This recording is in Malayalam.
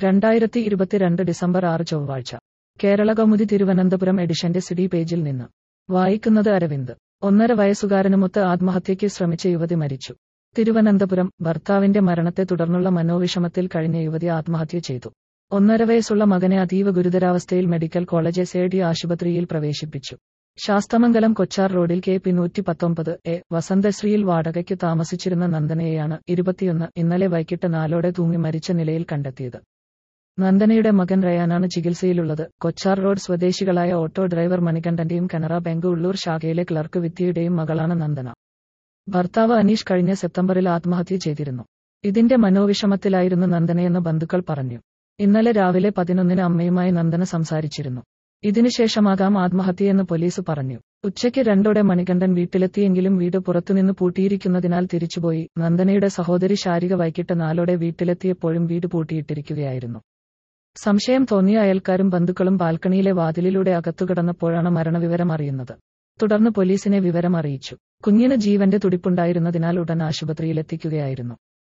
രണ്ടായിരത്തി ഇരുപത്തിരണ്ട് ഡിസംബർ ആറ് ചൊവ്വാഴ്ച കേരള കൗമുദി തിരുവനന്തപുരം എഡിഷന്റെ സിഡി പേജിൽ നിന്ന് വായിക്കുന്നത് അരവിന്ദ് ഒന്നര വയസ്സുകാരനുമൊത്ത് ആത്മഹത്യയ്ക്ക് ശ്രമിച്ച യുവതി മരിച്ചു തിരുവനന്തപുരം ഭർത്താവിന്റെ മരണത്തെ തുടർന്നുള്ള മനോവിഷമത്തിൽ കഴിഞ്ഞ യുവതി ആത്മഹത്യ ചെയ്തു ഒന്നര വയസ്സുള്ള മകനെ അതീവ ഗുരുതരാവസ്ഥയിൽ medical college S A D ആശുപത്രിയിൽ പ്രവേശിപ്പിച്ചു ശാസ്തമംഗലം കൊച്ചാർ റോഡിൽ കെ പി നൂറ്റി പത്തൊമ്പത് എ വസന്തശ്രീയിൽ വാടകയ്ക്ക് താമസിച്ചിരുന്ന നന്ദനയെയാണ് ഇരുപത്തിയൊന്ന് ഇന്നലെ വൈകിട്ട് നാലോടെ തൂങ്ങി മരിച്ച നിലയിൽ കണ്ടെത്തിയത് നന്ദനയുടെ മകൻ റയാനാണ് ചികിത്സയിലുള്ളത് കൊച്ചാർ റോഡ് സ്വദേശികളായ ഓട്ടോ ഡ്രൈവർ മണികണ്ഠന്റെയും കനറ ബാങ്ക് ഉള്ളൂർ ശാഖയിലെ ക്ലർക്ക് വിദ്യയുടെയും മകളാണ് നന്ദന ഭർത്താവ് അനീഷ് കഴിഞ്ഞ സെപ്റ്റംബറിൽ ആത്മഹത്യ ചെയ്തിരുന്നു ഇതിന്റെ മനോവിഷമത്തിലായിരുന്നു നന്ദനയെന്ന് ബന്ധുക്കൾ പറഞ്ഞു ഇന്നലെ രാവിലെ പതിനൊന്നിന് അമ്മയുമായി നന്ദന സംസാരിച്ചിരുന്നു ഇതിനുശേഷമാകാം ആത്മഹത്യയെന്ന് പോലീസ് പറഞ്ഞു ഉച്ചയ്ക്ക് രണ്ടോടെ മണികണ്ഠൻ വീട്ടിലെത്തിയെങ്കിലും വീട് പുറത്തുനിന്ന് പൂട്ടിയിരിക്കുന്നതിനാൽ തിരിച്ചുപോയി നന്ദനയുടെ സഹോദരി ശാരിക വൈകിട്ട് നാലോടെ വീട്ടിലെത്തിയപ്പോഴും വീട് പൂട്ടിയിട്ടിരിക്കുകയായിരുന്നു സംശയം തോന്നിയ അയൽക്കാരും ബന്ധുക്കളും ബാൽക്കണിയിലെ വാതിലിലൂടെ അകത്തുകടന്നപ്പോഴാണ് മരണവിവരം അറിയുന്നത് തുടർന്ന് പോലീസിനെ വിവരം അറിയിച്ചു കുഞ്ഞിന് ജീവന്റെ തുടിപ്പുണ്ടായിരുന്നതിനാൽ ഉടൻ ആശുപത്രിയിലെത്തിക്കുകയായിരുന്നു